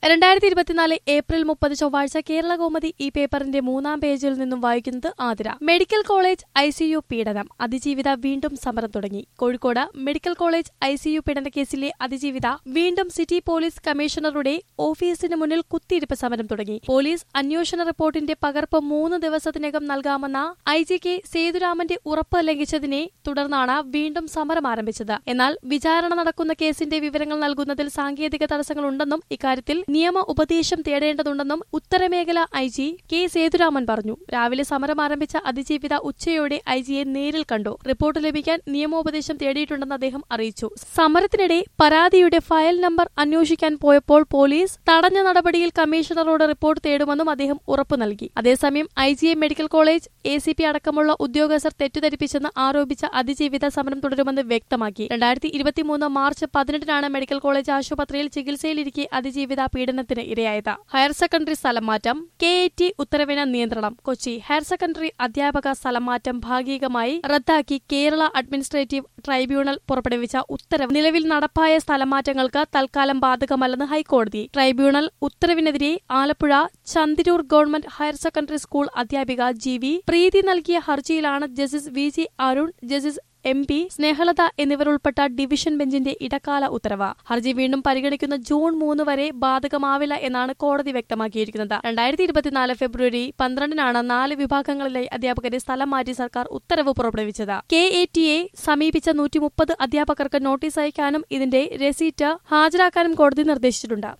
രണ്ടായിരത്തി ഇരുപത്തിനാല് ഏപ്രിൽ മുപ്പത് ചൊവ്വാഴ്ച കേരള കോമതി ഈ പേപ്പറിന്റെ മൂന്നാം പേജിൽ നിന്നും വായിക്കുന്നത് Athira medical college I C U പീഡനം അതിജീവിത വീണ്ടും സമരം തുടങ്ങി Kozhikode medical college I C U പീഡന കേസിലെ അതിജീവിത വീണ്ടും സിറ്റി പോലീസ് കമ്മീഷണറുടെ ഓഫീസിന് മുന്നിൽ കുത്തിയിരിപ്പ് സമരം തുടങ്ങി പോലീസ് അന്വേഷണ റിപ്പോർട്ടിന്റെ പകർപ്പ് മൂന്ന് ദിവസത്തിനകം നൽകാമെന്ന ഐ ജി കെ സേതുരാമന്റെ ഉറപ്പ് ലംഘിച്ചതിനെ തുടർന്നാണ് വീണ്ടും സമരം ആരംഭിച്ചത് എന്നാൽ വിചാരണ നടക്കുന്ന കേസിന്റെ വിവരങ്ങൾ നൽകുന്നതിൽ സാങ്കേതിക തടസ്സങ്ങളുണ്ടെന്നും ഇക്കാര്യത്തിൽ നിയമ ഉപദേശം തേടേണ്ടതുണ്ടെന്നും ഉത്തരമേഖല ഐ ജി കെ സേതുരാമൻ പറഞ്ഞു രാവിലെ സമരം ആരംഭിച്ച അതിജീവിത ഉച്ചയോടെ ഐ ജിയെ നേരിൽ കണ്ടു റിപ്പോർട്ട് ലഭിക്കാൻ നിയമോപദേശം തേടിയിട്ടുണ്ടെന്ന് അദ്ദേഹം അറിയിച്ചു സമരത്തിനിടെ പരാതിയുടെ ഫയൽ നമ്പർ അന്വേഷിക്കാൻ പോയപ്പോൾ പോലീസ് തടഞ്ഞ നടപടിയിൽ കമ്മീഷണറോട് റിപ്പോർട്ട് തേടുമെന്നും അദ്ദേഹം ഉറപ്പു നൽകി അതേസമയം ഐ ജിയെ medical college A C P അടക്കമുള്ള ഉദ്യോഗസ്ഥർ തെറ്റിദ്ധരിപ്പിച്ചെന്ന് ആരോപിച്ച അതിജീവിത സമരം തുടരുമെന്ന് വ്യക്തമാക്കി രണ്ടായിരത്തി ഇരുപത്തിമൂന്ന് മാർച്ച് പതിനെട്ടിനാണ് മെഡിക്കൽ കോളേജ് ആശുപത്രിയിൽ ചികിത്സയിലിരിക്കെ അതിജീവിത പീഡനത്തിന് ഇരയായത് ഹയർ സെക്കൻഡറി സ്ഥലം മാറ്റം കെ എ ടി ഉത്തരവിന് നിയന്ത്രണം കൊച്ചി ഹയർ സെക്കൻഡറി അധ്യാപക സ്ഥലം മാറ്റം ഭാഗികമായി റദ്ദാക്കി കേരള അഡ്മിനിസ്ട്രേറ്റീവ് ട്രൈബ്യൂണൽ പുറപ്പെടുവിച്ച ഉത്തരവ് നിലവിൽ നടപ്പായ സ്ഥലമാറ്റങ്ങൾക്ക് തൽക്കാലം ബാധകമല്ലെന്ന് ഹൈക്കോടതി ട്രൈബ്യൂണൽ ഉത്തരവിനെതിരെ Alappuzha Chanthiroor government higher secondary school അധ്യാപിക ജി വി പ്രീതി നൽകിയ ഹർജിയിലാണ് justice V G Arun justice M P Snehalatha എന്നിവരുൾപ്പെട്ട ഡിവിഷൻ ബെഞ്ചിന്റെ ഇടക്കാല ഉത്തരവ് ഹർജി വീണ്ടും പരിഗണിക്കുന്ന ജൂൺ മൂന്ന് വരെ ബാധകമാവില്ല എന്നാണ് കോടതി വ്യക്തമാക്കിയിരിക്കുന്നത് രണ്ടായിരത്തി ഇരുപത്തിനാല് ഫെബ്രുവരി പന്ത്രണ്ടിനാണ് നാല് വിഭാഗങ്ങളിലെ അധ്യാപകരെ സ്ഥലം മാറ്റി സർക്കാർ ഉത്തരവ് പുറപ്പെടുവിച്ചത് കെ എ ടിയെ സമീപിച്ച നൂറ്റി മുപ്പത് അധ്യാപകർക്ക് നോട്ടീസ് അയക്കാനും ഇതിന്റെ രസീറ്റ് ഹാജരാക്കാനും കോടതി നിർദ്ദേശിച്ചിട്ടുണ്ട്